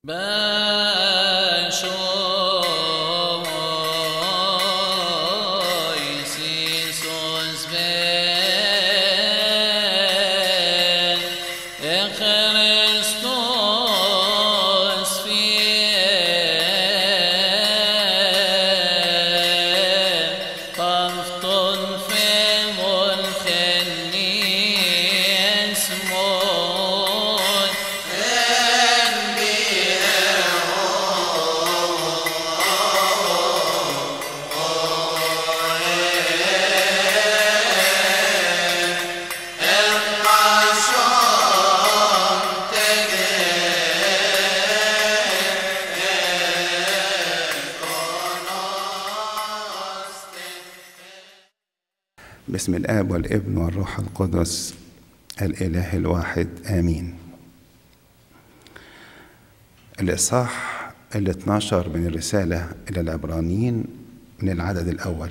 باسم الآب والابن والروح القدس الإله الواحد آمين الإصحاح ال 12 من الرسالة إلى العبرانيين من العدد الأول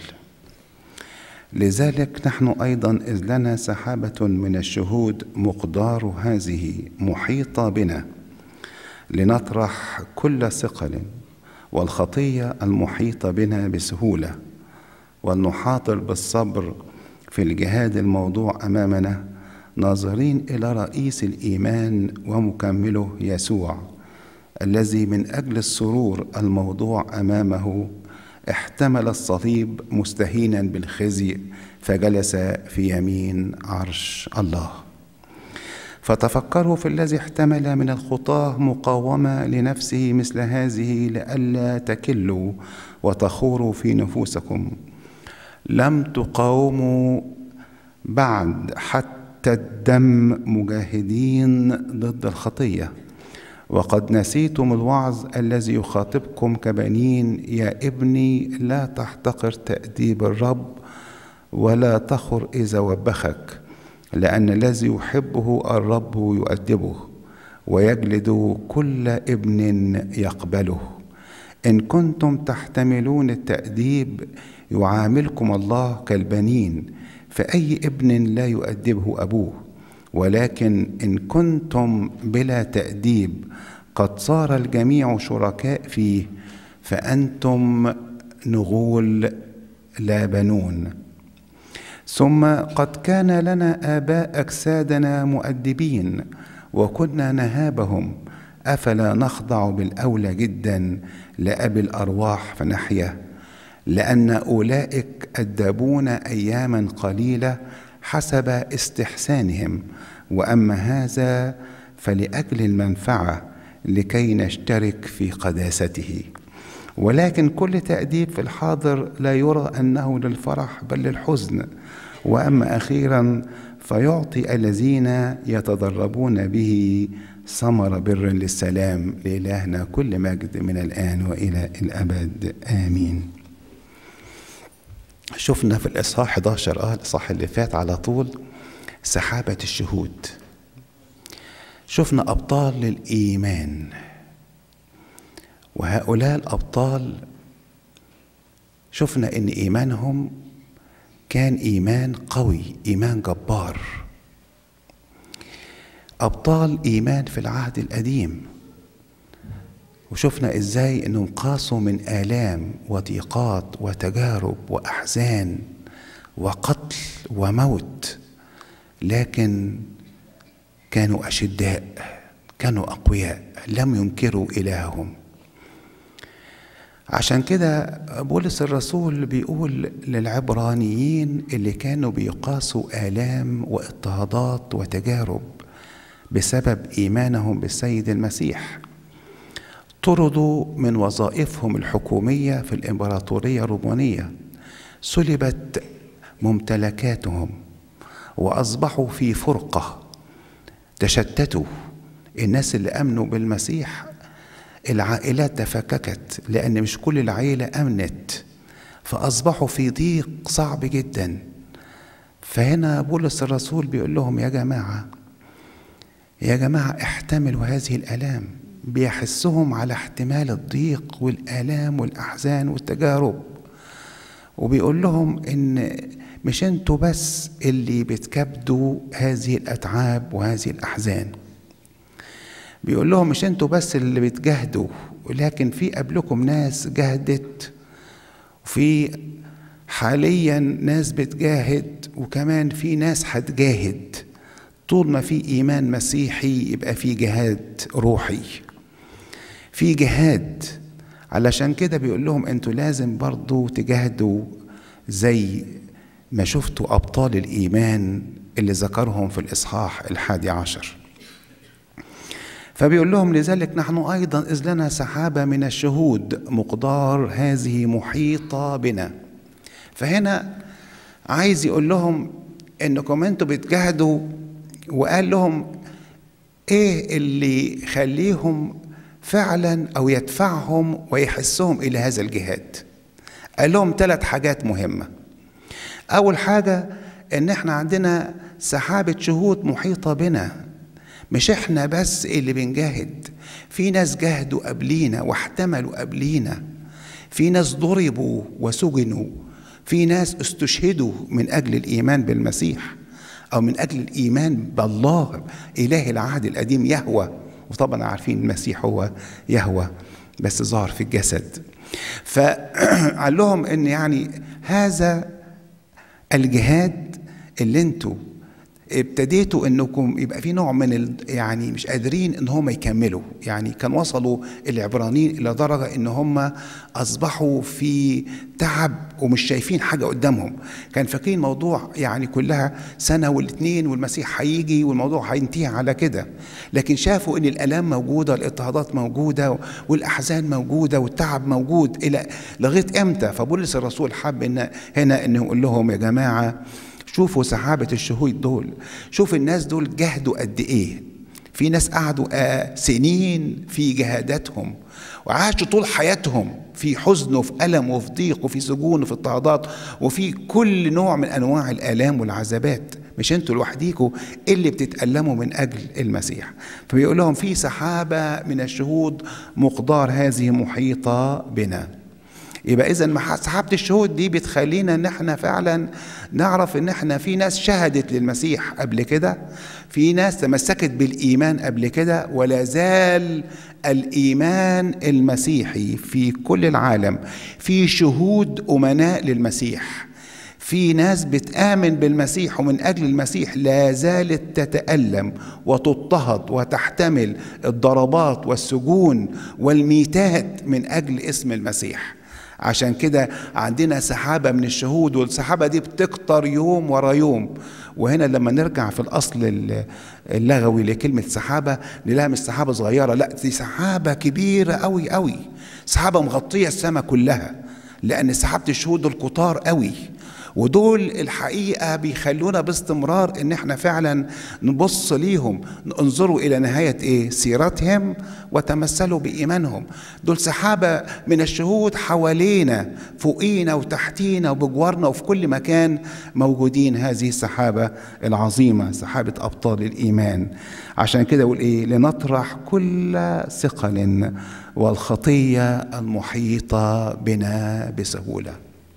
لذلك نحن أيضا إذ لنا سحابة من الشهود مقدار هذه محيطة بنا لنطرح كل ثقل والخطية المحيطة بنا بسهولة ولنحاطر بالصبر في الجهاد الموضوع امامنا ناظرين الى رئيس الايمان ومكمله يسوع الذي من اجل السرور الموضوع امامه احتمل الصليب مستهينا بالخزي فجلس في يمين عرش الله فتفكروا في الذي احتمل من الخطاه مقاومه لنفسه مثل هذه لئلا تكلوا وتخوروا في نفوسكم لم تقاوموا بعد حتى الدم مجاهدين ضد الخطيه وقد نسيتم الوعظ الذي يخاطبكم كبنين يا ابني لا تحتقر تاديب الرب ولا تخر اذا وبخك لان الذي يحبه الرب يؤدبه ويجلد كل ابن يقبله ان كنتم تحتملون التاديب يعاملكم الله كالبنين فأي ابن لا يؤدبه أبوه ولكن إن كنتم بلا تأديب قد صار الجميع شركاء فيه فأنتم نغول لا بنون ثم قد كان لنا آباء أجسادنا مؤدبين وكنا نهابهم أفلا نخضع بالأولى جدا لأبي الأرواح فنحيا لأن أولئك أدبون أياما قليلة حسب استحسانهم وأما هذا فلأجل المنفعة لكي نشترك في قداسته ولكن كل تأديب في الحاضر لا يرى أنه للفرح بل للحزن وأما أخيرا فيعطي الذين يتدربون به ثمر بر للسلام لإلهنا كل مجد من الآن وإلى الأبد آمين شفنا في الإصحاح 11 اه الإصحاح اللي فات على طول سحابة الشهود شفنا أبطال للإيمان وهؤلاء الأبطال شفنا إن إيمانهم كان إيمان قوي إيمان جبار أبطال إيمان في العهد القديم وشفنا ازاي انهم قاسوا من الام وضيقات وتجارب واحزان وقتل وموت لكن كانوا اشداء كانوا اقوياء لم ينكروا الههم عشان كده بولس الرسول بيقول للعبرانيين اللي كانوا بيقاسوا الام واضطهادات وتجارب بسبب ايمانهم بالسيد المسيح طردوا من وظائفهم الحكومية في الإمبراطورية الرومانية سلبت ممتلكاتهم وأصبحوا في فرقة تشتتوا الناس اللي آمنوا بالمسيح العائلات تفككت لأن مش كل العائلة أمنت فأصبحوا في ضيق صعب جدا فهنا بولس الرسول بيقول لهم يا جماعة يا جماعة احتملوا هذه الآلام بيحسهم على احتمال الضيق والآلام والأحزان والتجارب وبيقول لهم إن مش انتوا بس اللي بتكبدوا هذه الأتعاب وهذه الأحزان بيقول لهم مش انتوا بس اللي بتجاهدوا ولكن في قبلكم ناس جاهدت وفي حاليا ناس بتجاهد وكمان في ناس هتجاهد طول ما في ايمان مسيحي يبقى في جهاد روحي في جهاد علشان كده بيقول لهم انتوا لازم برضو تجاهدوا زي ما شفتوا ابطال الايمان اللي ذكرهم في الاصحاح الحادي عشر فبيقول لهم لذلك نحن ايضا اذ لنا سحابه من الشهود مقدار هذه محيطه بنا فهنا عايز يقول لهم انكم انتوا بتجاهدوا وقال لهم ايه اللي يخليهم فعلا او يدفعهم ويحسهم الى هذا الجهاد قال لهم ثلاث حاجات مهمه اول حاجه ان احنا عندنا سحابه شهود محيطه بنا مش احنا بس اللي بنجاهد في ناس جاهدوا قبلينا واحتملوا قبلينا في ناس ضربوا وسجنوا في ناس استشهدوا من اجل الايمان بالمسيح او من اجل الايمان بالله اله العهد القديم يهوى وطبعا عارفين المسيح هو يهوى بس ظهر في الجسد فقال لهم ان يعني هذا الجهاد اللي انتوا ابتديتوا انكم يبقى في نوع من ال... يعني مش قادرين ان هم يكملوا يعني كان وصلوا العبرانيين الى درجه ان هم اصبحوا في تعب ومش شايفين حاجه قدامهم كان فاكرين موضوع يعني كلها سنه والاثنين والمسيح هيجي والموضوع هينتهي على كده لكن شافوا ان الالام موجوده الاضطهادات موجوده والاحزان موجوده والتعب موجود الى لغايه امتى فبولس الرسول حب ان هنا انه يقول لهم يا جماعه شوفوا سحابة الشهود دول شوف الناس دول جهدوا قد ايه في ناس قعدوا آه سنين في جهاداتهم وعاشوا طول حياتهم في حزن وفي ألم وفي ضيق وفي سجون وفي اضطهادات وفي كل نوع من أنواع الآلام والعذابات مش انتوا لوحديكوا اللي بتتألموا من أجل المسيح فبيقول لهم في سحابة من الشهود مقدار هذه محيطة بنا يبقى اذا سحابه الشهود دي بتخلينا ان احنا فعلا نعرف ان احنا في ناس شهدت للمسيح قبل كده في ناس تمسكت بالايمان قبل كده ولا زال الايمان المسيحي في كل العالم في شهود امناء للمسيح في ناس بتآمن بالمسيح ومن أجل المسيح لا زالت تتألم وتضطهد وتحتمل الضربات والسجون والميتات من أجل اسم المسيح عشان كده عندنا سحابة من الشهود والسحابة دي بتكتر يوم ورا يوم وهنا لما نرجع في الأصل اللغوي لكلمة سحابة نلاقيها مش سحابة صغيرة لا دي سحابة كبيرة قوي قوي سحابة مغطية السماء كلها لأن سحابة الشهود دول كتار قوي ودول الحقيقة بيخلونا باستمرار ان احنا فعلا نبص ليهم انظروا الى نهاية ايه سيرتهم وتمثلوا بإيمانهم دول سحابة من الشهود حوالينا فوقينا وتحتينا وبجوارنا وفي كل مكان موجودين هذه السحابة العظيمة سحابة أبطال الإيمان عشان كده يقول ايه لنطرح كل ثقل والخطية المحيطة بنا بسهوله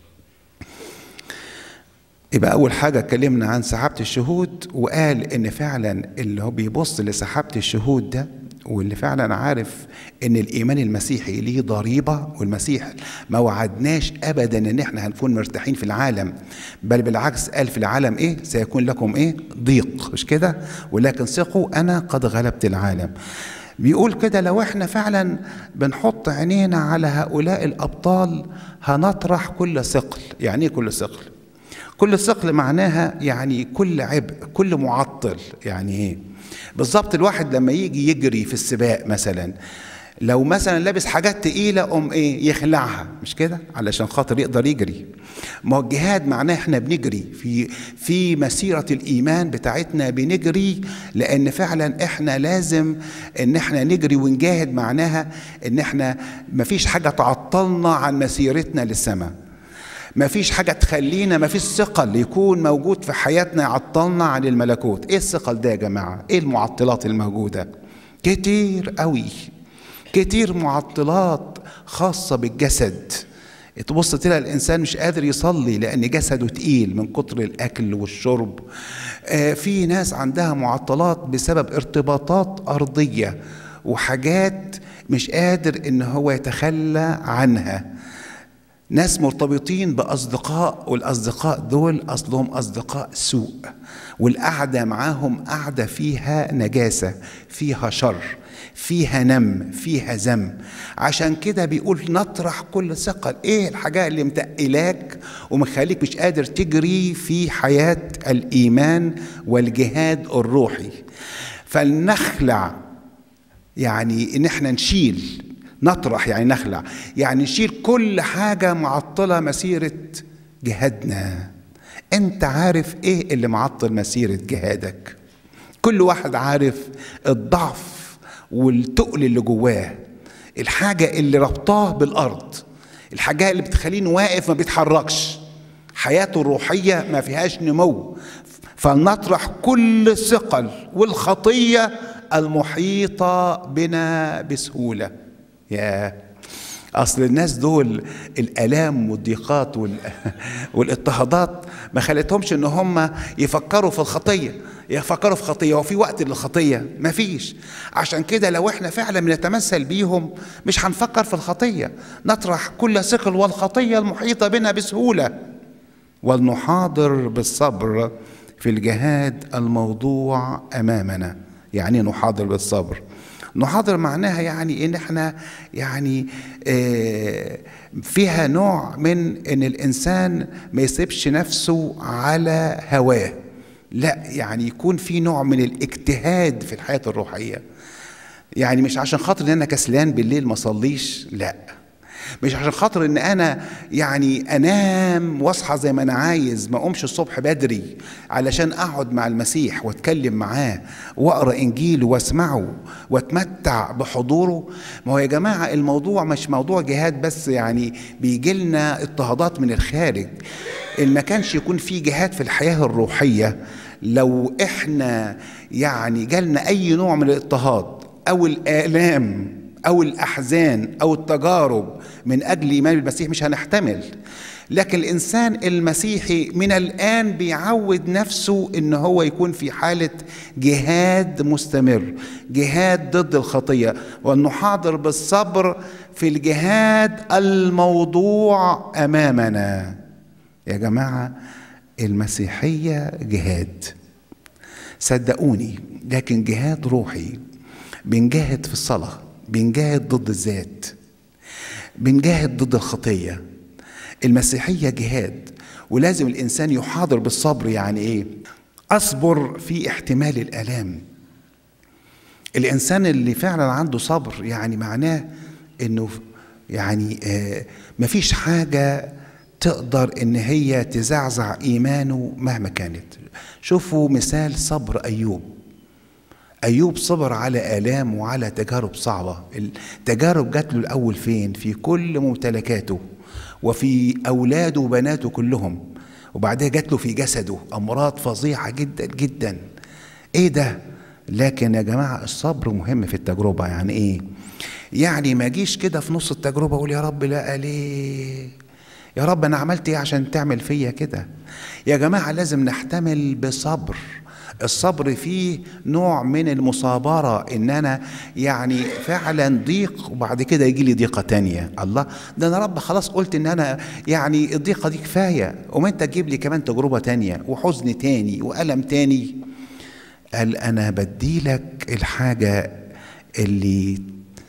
يبقى أول حاجة اتكلمنا عن سحابة الشهود وقال إن فعلا اللي هو بيبص لسحابة الشهود ده واللي فعلا عارف ان الايمان المسيحي ليه ضريبه والمسيح ما وعدناش ابدا ان احنا هنكون مرتاحين في العالم بل بالعكس قال في العالم ايه سيكون لكم ايه ضيق مش كده ولكن ثقوا انا قد غلبت العالم بيقول كده لو احنا فعلا بنحط عينينا على هؤلاء الابطال هنطرح كل ثقل يعني ايه كل ثقل كل ثقل معناها يعني كل عبء كل معطل يعني ايه بالظبط الواحد لما يجي يجري في السباق مثلا لو مثلا لابس حاجات تقيله قوم ايه يخلعها مش كده علشان خاطر يقدر يجري ما هو الجهاد معناه احنا بنجري في في مسيره الايمان بتاعتنا بنجري لان فعلا احنا لازم ان احنا نجري ونجاهد معناها ان احنا مفيش حاجه تعطلنا عن مسيرتنا للسماء ما فيش حاجة تخلينا ما فيش ثقل يكون موجود في حياتنا يعطلنا عن الملكوت ايه الثقل ده يا جماعة ايه المعطلات الموجودة كتير قوي كتير معطلات خاصة بالجسد تبص تلاقي الانسان مش قادر يصلي لان جسده تقيل من كتر الاكل والشرب آه في ناس عندها معطلات بسبب ارتباطات ارضيه وحاجات مش قادر ان هو يتخلى عنها ناس مرتبطين باصدقاء والاصدقاء دول اصلهم اصدقاء سوء والقعده معاهم قعده فيها نجاسه فيها شر فيها نم فيها ذم عشان كده بيقول نطرح كل ثقل ايه الحاجات اللي متقلاك ومخليك مش قادر تجري في حياه الايمان والجهاد الروحي فلنخلع يعني ان احنا نشيل نطرح يعني نخلع يعني نشيل كل حاجه معطله مسيره جهادنا انت عارف ايه اللي معطل مسيره جهادك كل واحد عارف الضعف والتقل اللي جواه الحاجة اللي ربطاه بالأرض الحاجة اللي بتخلينه واقف ما بيتحركش حياته الروحية ما فيهاش نمو فلنطرح كل الثقل والخطية المحيطة بنا بسهولة يا أصل الناس دول الآلام والضيقات والاضطهادات ما خلتهمش إن هم يفكروا في الخطية يفكروا في خطيه هو في وقت للخطيه مفيش عشان كده لو احنا فعلا بنتمثل بيهم مش هنفكر في الخطيه نطرح كل ثقل والخطيه المحيطه بنا بسهوله ولنحاضر بالصبر في الجهاد الموضوع امامنا يعني نحاضر بالصبر نحاضر معناها يعني ان احنا يعني فيها نوع من ان الانسان ما يسيبش نفسه على هواه لا يعني يكون في نوع من الاجتهاد في الحياة الروحية يعني مش عشان خاطر ان انا كسلان بالليل ما اصليش لا مش عشان خاطر ان انا يعني انام واصحى زي ما انا عايز ما اقومش الصبح بدري علشان اقعد مع المسيح واتكلم معاه واقرا انجيله واسمعه واتمتع بحضوره ما هو يا جماعه الموضوع مش موضوع جهاد بس يعني بيجي لنا اضطهادات من الخارج ان ما كانش يكون في جهاد في الحياه الروحيه لو احنا يعني جالنا اي نوع من الاضطهاد او الالام او الاحزان او التجارب من اجل ايمان بالمسيح مش هنحتمل لكن الانسان المسيحي من الان بيعود نفسه ان هو يكون في حاله جهاد مستمر جهاد ضد الخطيه ونحاضر بالصبر في الجهاد الموضوع امامنا يا جماعه المسيحيه جهاد صدقوني لكن جهاد روحي بنجاهد في الصلاه بنجاهد ضد الذات بنجاهد ضد الخطيه المسيحيه جهاد ولازم الانسان يحاضر بالصبر يعني ايه اصبر في احتمال الالام الانسان اللي فعلا عنده صبر يعني معناه انه يعني آه مفيش حاجه تقدر ان هي تزعزع ايمانه مهما كانت شوفوا مثال صبر ايوب أيوب صبر على آلام وعلى تجارب صعبة التجارب جات له الأول فين في كل ممتلكاته وفي أولاده وبناته كلهم وبعدها جات له في جسده أمراض فظيعة جدا جدا إيه ده لكن يا جماعة الصبر مهم في التجربة يعني إيه يعني ما جيش كده في نص التجربة أقول يا رب لا ليه يا رب أنا عملت إيه عشان تعمل فيا كده يا جماعة لازم نحتمل بصبر الصبر فيه نوع من المصابرة إن أنا يعني فعلا ضيق وبعد كده يجي لي ضيقة تانية الله ده أنا رب خلاص قلت إن أنا يعني الضيقة دي كفاية وما أنت تجيب لي كمان تجربة تانية وحزن تاني وألم تاني قال أنا بديلك الحاجة اللي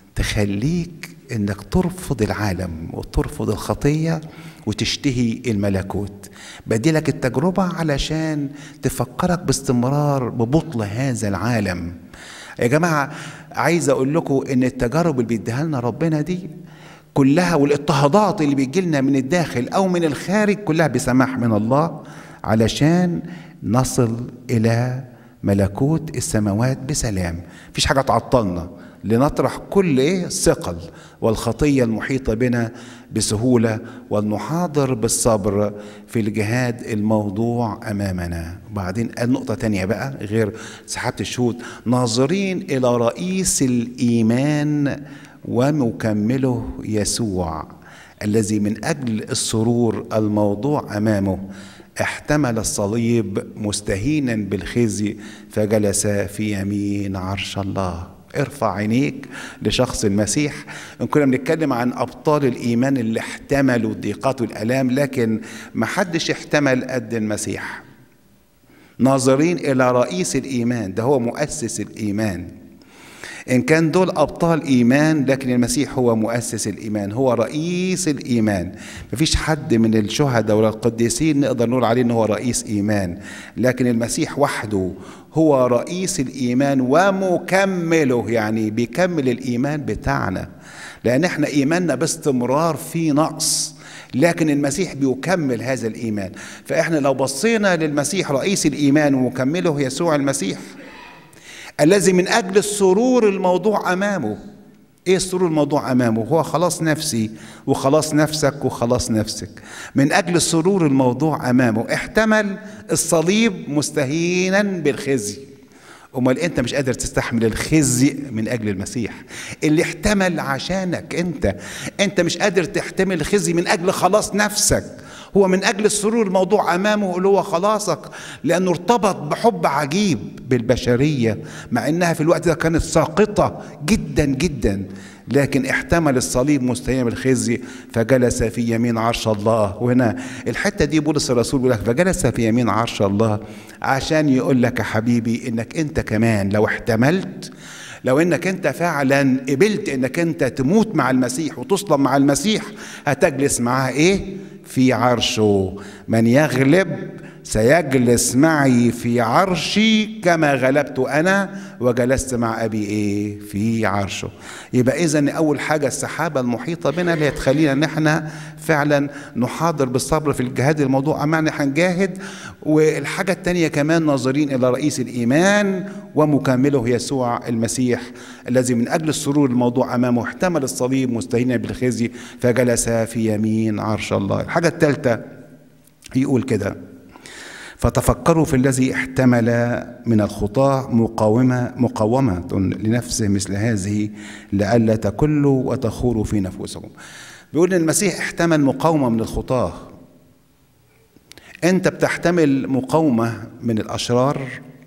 تخليك إنك ترفض العالم وترفض الخطية وتشتهي الملكوت بديلك التجربة علشان تفكرك باستمرار ببطل هذا العالم يا جماعة عايز أقول لكم إن التجارب اللي بيديها لنا ربنا دي كلها والاضطهادات اللي بيجي لنا من الداخل أو من الخارج كلها بسماح من الله علشان نصل إلى ملكوت السماوات بسلام مفيش حاجة تعطلنا لنطرح كل ايه ثقل والخطيه المحيطه بنا بسهوله ولنحاضر بالصبر في الجهاد الموضوع امامنا وبعدين قال نقطه تانية بقى غير سحابه الشهود ناظرين الى رئيس الايمان ومكمله يسوع الذي من اجل السرور الموضوع امامه احتمل الصليب مستهينا بالخزي فجلس في يمين عرش الله ارفع عينيك لشخص المسيح ان كنا بنتكلم عن ابطال الايمان اللي احتملوا الضيقات والالام لكن ما حدش احتمل قد المسيح ناظرين الى رئيس الايمان ده هو مؤسس الايمان ان كان دول ابطال ايمان لكن المسيح هو مؤسس الايمان هو رئيس الايمان مفيش حد من الشهداء ولا القديسين نقدر نقول عليه ان هو رئيس ايمان لكن المسيح وحده هو رئيس الايمان ومكمله يعني بيكمل الايمان بتاعنا لان احنا ايماننا باستمرار في نقص لكن المسيح بيكمل هذا الايمان فاحنا لو بصينا للمسيح رئيس الايمان ومكمله يسوع المسيح الذي من اجل السرور الموضوع امامه ايه السرور الموضوع امامه هو خلاص نفسي وخلاص نفسك وخلاص نفسك من اجل السرور الموضوع امامه احتمل الصليب مستهينا بالخزي امال انت مش قادر تستحمل الخزي من اجل المسيح اللي احتمل عشانك انت انت مش قادر تحتمل الخزي من اجل خلاص نفسك هو من اجل السرور الموضوع امامه اللي هو خلاصك لانه ارتبط بحب عجيب بالبشريه مع انها في الوقت ده كانت ساقطه جدا جدا لكن احتمل الصليب مستهين بالخزي فجلس في يمين عرش الله وهنا الحته دي بولس الرسول بيقول لك فجلس في يمين عرش الله عشان يقول لك يا حبيبي انك انت كمان لو احتملت لو انك انت فعلا قبلت انك انت تموت مع المسيح وتصلب مع المسيح هتجلس معاه ايه في عرشه من يغلب سيجلس معي في عرشي كما غلبت انا وجلست مع ابي ايه في عرشه يبقى اذا اول حاجه السحابه المحيطه بنا اللي هتخلينا ان احنا فعلا نحاضر بالصبر في الجهاد الموضوع امامنا هنجاهد والحاجه الثانيه كمان ناظرين الى رئيس الايمان ومكمله يسوع المسيح الذي من اجل السرور الموضوع امامه احتمل الصليب مستهينا بالخزي فجلس في يمين عرش الله الحاجه الثالثه يقول كده فتفكروا في الذي احتمل من الخطاة مقاومة مقاومة لنفسه مثل هذه لئلا تكلوا وتخوروا في نفوسكم. بيقول ان المسيح احتمل مقاومة من الخطاة. انت بتحتمل مقاومة من الاشرار.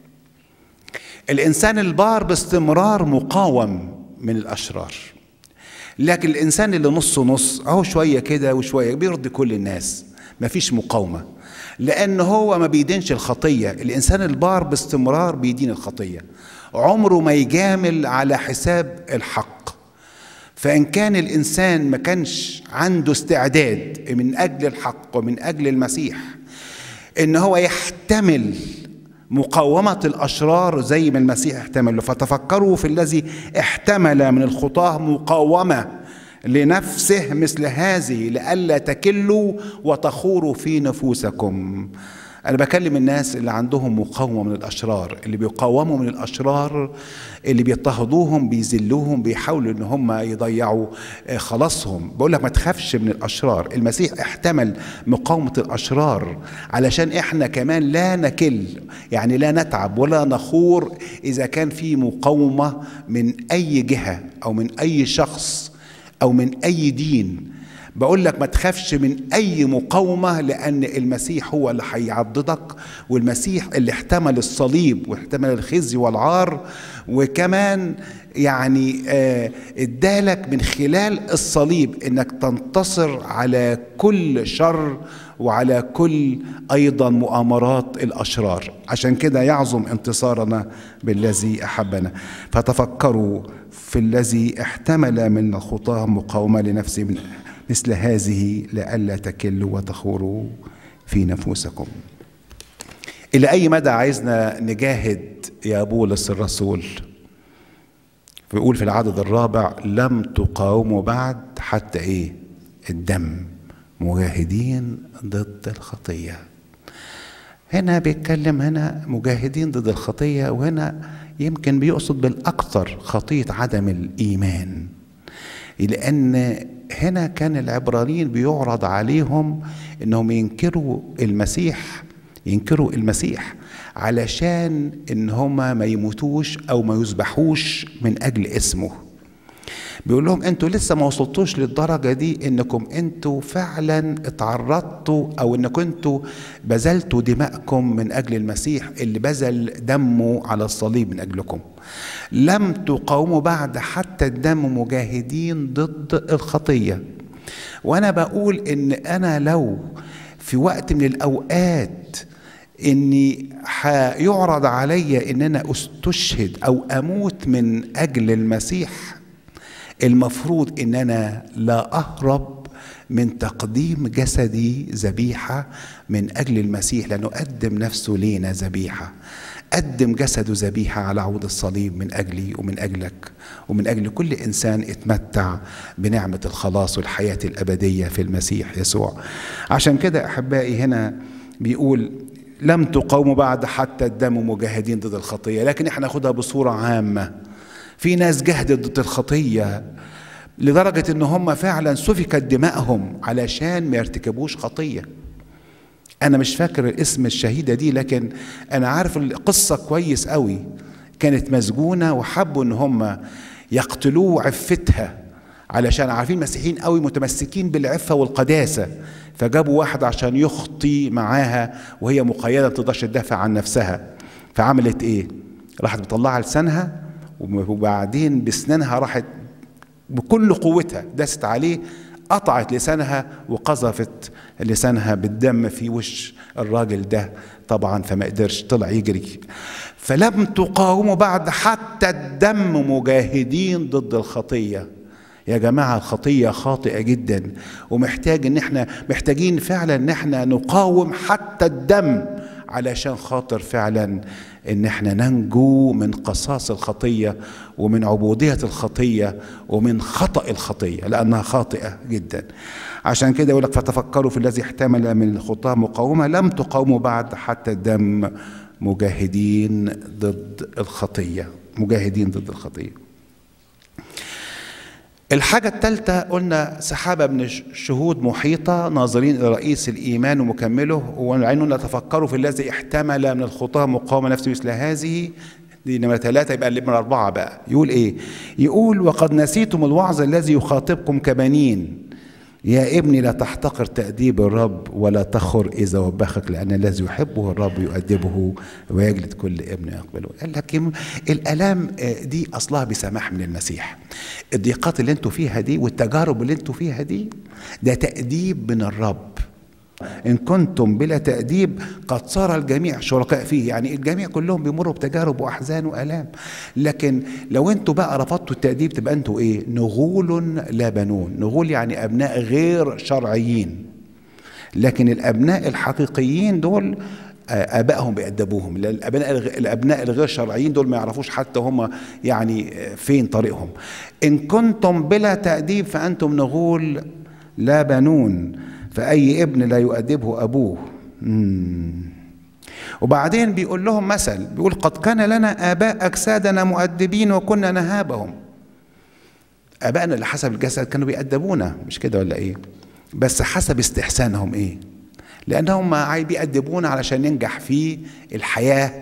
الانسان البار باستمرار مقاوم من الاشرار. لكن الانسان اللي نص نص اهو شوية كده وشوية بيرضي كل الناس. مفيش مقاومه لأن هو ما بيدينش الخطية الإنسان البار باستمرار بيدين الخطية عمره ما يجامل على حساب الحق فإن كان الإنسان ما كانش عنده استعداد من أجل الحق ومن أجل المسيح إن هو يحتمل مقاومة الأشرار زي ما المسيح احتمل فتفكروا في الذي احتمل من الخطاة مقاومة لنفسه مثل هذه لئلا تكلوا وتخوروا في نفوسكم أنا بكلم الناس اللي عندهم مقاومة من الأشرار اللي بيقاوموا من الأشرار اللي بيضطهدوهم بيذلوهم بيحاولوا إن هم يضيعوا خلاصهم بقول لك ما تخافش من الأشرار المسيح احتمل مقاومة الأشرار علشان إحنا كمان لا نكل يعني لا نتعب ولا نخور إذا كان في مقاومة من أي جهة أو من أي شخص او من اي دين بقول لك ما تخافش من اي مقاومه لان المسيح هو اللي هيعضدك والمسيح اللي احتمل الصليب واحتمل الخزي والعار وكمان يعني آه ادالك من خلال الصليب انك تنتصر على كل شر وعلى كل ايضا مؤامرات الاشرار عشان كده يعظم انتصارنا بالذي احبنا فتفكروا في الذي احتمل من الخطاه مقاومه لنفسه من مثل هذه لئلا تكلوا وتخوروا في نفوسكم الى اي مدى عايزنا نجاهد يا بولس الرسول بيقول في العدد الرابع لم تقاوموا بعد حتى ايه الدم مجاهدين ضد الخطيه هنا بيتكلم هنا مجاهدين ضد الخطيه وهنا يمكن بيقصد بالاكثر خطيه عدم الايمان لان هنا كان العبرانيين بيعرض عليهم انهم ينكروا المسيح ينكروا المسيح علشان ان هما ما يموتوش او ما يذبحوش من اجل اسمه بيقول لهم انتوا لسه ما وصلتوش للدرجة دي انكم انتوا فعلا اتعرضتوا او انكم انتوا بذلتوا دماءكم من اجل المسيح اللي بذل دمه على الصليب من اجلكم لم تقاوموا بعد حتى الدم مجاهدين ضد الخطية وانا بقول ان انا لو في وقت من الاوقات اني هيعرض علي ان انا استشهد او اموت من اجل المسيح المفروض ان انا لا اهرب من تقديم جسدي ذبيحه من اجل المسيح لانه قدم نفسه لينا ذبيحه قدم جسده ذبيحه على عود الصليب من اجلي ومن اجلك ومن اجل كل انسان اتمتع بنعمه الخلاص والحياه الابديه في المسيح يسوع عشان كده احبائي هنا بيقول لم تقاوموا بعد حتى الدم مجاهدين ضد الخطيه لكن احنا ناخدها بصوره عامه في ناس جهدت ضد الخطيه لدرجه ان هم فعلا سفكت دمائهم علشان ما يرتكبوش خطيه انا مش فاكر اسم الشهيده دي لكن انا عارف القصه كويس قوي كانت مسجونه وحبوا ان هم يقتلوه عفتها علشان عارفين مسيحيين قوي متمسكين بالعفه والقداسه فجابوا واحد عشان يخطي معاها وهي مقيده ما تقدرش تدافع عن نفسها فعملت ايه؟ راحت مطلعه لسانها وبعدين بسنانها راحت بكل قوتها دست عليه قطعت لسانها وقذفت لسانها بالدم في وش الراجل ده طبعا فما قدرش طلع يجري فلم تقاوموا بعد حتى الدم مجاهدين ضد الخطيه يا جماعه الخطيه خاطئه جدا ومحتاج ان احنا محتاجين فعلا ان احنا نقاوم حتى الدم علشان خاطر فعلا ان احنا ننجو من قصاص الخطيه ومن عبوديه الخطيه ومن خطا الخطيه لانها خاطئه جدا عشان كده يقول لك فتفكروا في الذي احتمل من الخطاه مقاومه لم تقاوموا بعد حتى الدم مجاهدين ضد الخطيه مجاهدين ضد الخطيه الحاجة الثالثة قلنا سحابة من الشهود محيطة ناظرين إلى رئيس الإيمان ومكمله وعيننا تفكروا في الذي احتمل من الخطاة مقاومة نفسه مثل هذه دي نمرة ثلاثة يبقى نمرة أربعة بقى يقول إيه؟ يقول وقد نسيتم الوعظ الذي يخاطبكم كبنين يا ابني لا تحتقر تأديب الرب ولا تخر إذا وبخك لأن الذي يحبه الرب يؤدبه ويجلد كل ابن يقبله قال لك الآلام دي أصلها بسماح من المسيح الضيقات اللي انتوا فيها دي والتجارب اللي انتوا فيها دي ده تأديب من الرب إن كنتم بلا تأديب قد صار الجميع شركاء فيه يعني الجميع كلهم بيمروا بتجارب وأحزان وآلام لكن لو أنتوا بقى رفضتوا التأديب تبقى أنتوا إيه نغول لا بنون نغول يعني أبناء غير شرعيين لكن الأبناء الحقيقيين دول ابائهم بيأدبوهم الابناء الابناء الغير شرعيين دول ما يعرفوش حتى هم يعني فين طريقهم ان كنتم بلا تأديب فانتم نغول لا بنون فأي ابن لا يؤدبه أبوه مم. وبعدين بيقول لهم مثل بيقول قد كان لنا آباء أجسادنا مؤدبين وكنا نهابهم آبائنا اللي حسب الجسد كانوا بيأدبونا مش كده ولا إيه بس حسب استحسانهم إيه لأنهم بيأدبونا علشان ننجح في الحياة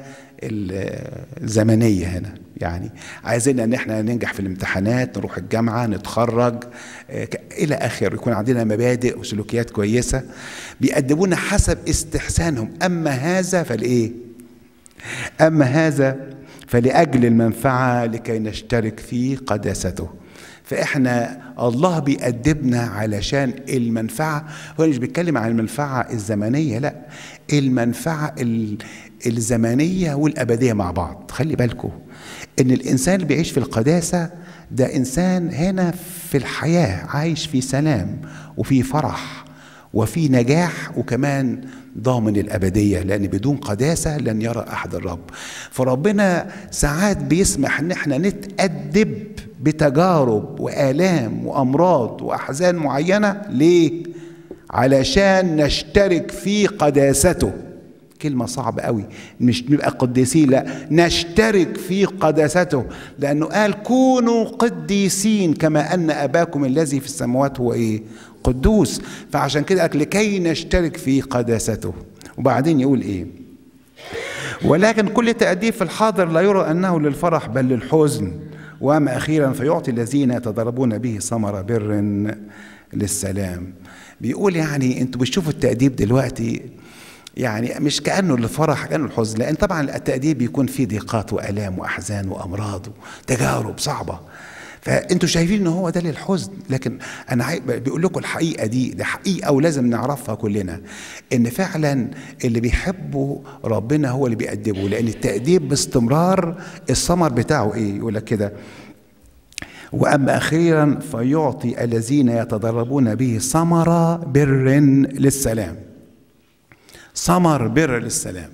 الزمنية هنا يعني عايزين ان احنا ننجح في الامتحانات نروح الجامعة نتخرج الى اخره يكون عندنا مبادئ وسلوكيات كويسة بيقدمونا حسب استحسانهم اما هذا فالايه اما هذا فلاجل المنفعة لكي نشترك في قداسته فاحنا الله بيأدبنا علشان المنفعة هو مش بيتكلم عن المنفعة الزمنية لا المنفعة الزمنية والأبدية مع بعض خلي بالكم إن الإنسان اللي بيعيش في القداسة ده إنسان هنا في الحياة عايش في سلام وفي فرح وفي نجاح وكمان ضامن الأبدية لأن بدون قداسة لن يرى أحد الرب فربنا ساعات بيسمح إن احنا نتأدب بتجارب وآلام وأمراض وأحزان معينة ليه؟ علشان نشترك في قداسته كلمة صعبة قوي مش نبقى قديسين لا نشترك في قداسته لأنه قال كونوا قديسين كما أن أباكم الذي في السماوات هو إيه قدوس فعشان كده قال لكي نشترك في قداسته وبعدين يقول إيه ولكن كل تأديب في الحاضر لا يرى أنه للفرح بل للحزن وأما أخيرا فيعطي الذين يتضربون به ثمر بر للسلام بيقول يعني انتوا بتشوفوا التأديب دلوقتي يعني مش كأنه الفرح كأنه الحزن لأن طبعا التأديب بيكون فيه ضيقات وآلام وأحزان وأمراض وتجارب صعبة فانتوا شايفين ان هو ده للحزن لكن انا عاي- بيقول لكم الحقيقه دي دي حقيقه ولازم نعرفها كلنا ان فعلا اللي بيحبوا ربنا هو اللي بيأدبه لان التأديب باستمرار الثمر بتاعه ايه يقول لك كده واما اخيرا فيعطي الذين يتدربون به ثمر بر للسلام ثمر بر للسلام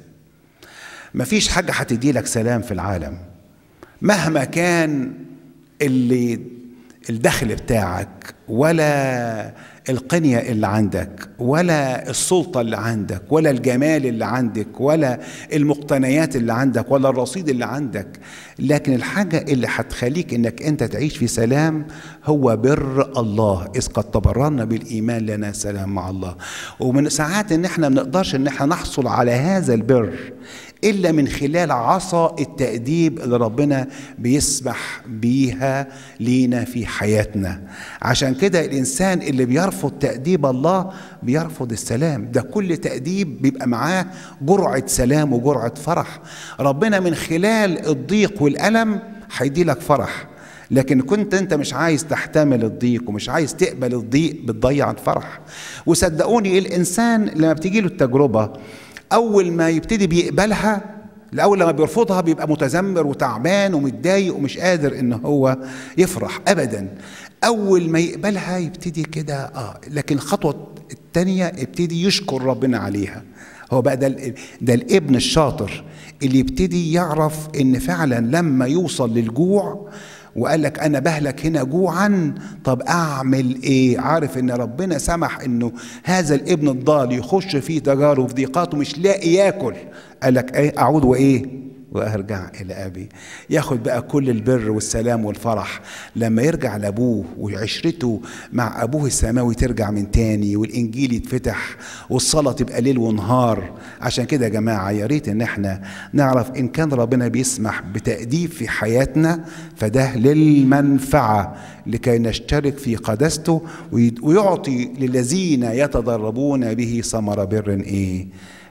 مفيش حاجه هتدي لك سلام في العالم مهما كان اللي الدخل بتاعك ولا القنية اللي عندك ولا السلطة اللي عندك ولا الجمال اللي عندك ولا المقتنيات اللي عندك ولا الرصيد اللي عندك لكن الحاجة اللي هتخليك انك انت تعيش في سلام هو بر الله اذ قد تبررنا بالايمان لنا سلام مع الله ومن ساعات ان احنا ما نقدرش ان احنا نحصل على هذا البر الا من خلال عصا التاديب اللي ربنا بيسمح بيها لينا في حياتنا عشان كده الانسان اللي بيرفض تاديب الله بيرفض السلام ده كل تاديب بيبقى معاه جرعه سلام وجرعه فرح ربنا من خلال الضيق والالم هيدي لك فرح لكن كنت انت مش عايز تحتمل الضيق ومش عايز تقبل الضيق بتضيع الفرح وصدقوني الانسان لما بتيجي له التجربه اول ما يبتدي بيقبلها الاول لما بيرفضها بيبقى متذمر وتعبان ومتضايق ومش قادر ان هو يفرح ابدا اول ما يقبلها يبتدي كده اه لكن الخطوه الثانيه يبتدي يشكر ربنا عليها هو بقى ده ال- ده الابن الشاطر اللي يبتدي يعرف ان فعلا لما يوصل للجوع وقال لك انا بهلك هنا جوعا طب اعمل ايه عارف ان ربنا سمح انه هذا الابن الضال يخش في تجارب في ضيقات ومش لاقي ياكل قال لك ايه اعود وايه وارجع الى ابي ياخد بقى كل البر والسلام والفرح لما يرجع لابوه وعشرته مع ابوه السماوي ترجع من تاني والانجيل يتفتح والصلاه تبقى ليل ونهار عشان كده يا جماعه يا ريت ان احنا نعرف ان كان ربنا بيسمح بتاديب في حياتنا فده للمنفعه لكي نشترك في قداسته وي- ويعطي للذين يتدربون به ثمر بر ايه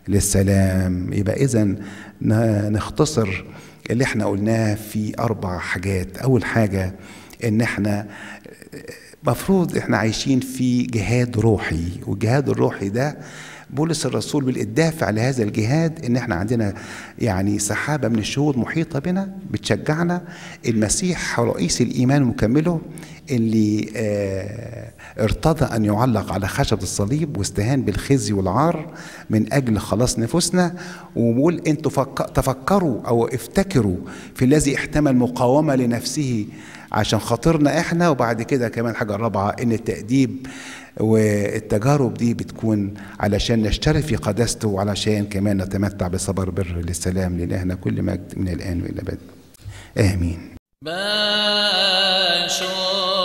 للسلام يبقى اذا نختصر اللي احنا قلناه في اربع حاجات اول حاجه ان احنا مفروض احنا عايشين في جهاد روحي والجهاد الروحي ده بولس الرسول بالدافع لهذا الجهاد ان احنا عندنا يعني سحابه من الشهود محيطه بنا بتشجعنا المسيح رئيس الايمان ومكمله اللي آه ارتضى ان يعلق على خشب الصليب واستهان بالخزي والعار من اجل خلاص نفوسنا وبيقول انتوا فك- تفكروا او افتكروا في الذي احتمل مقاومه لنفسه عشان خاطرنا احنا وبعد كده كمان الحاجه الرابعه ان التاديب والتجارب دي بتكون علشان نشترك في قداسته وعلشان كمان نتمتع بصبر بر للسلام لإلهنا كل مجد من الآن وإلى الأبد آمين بشر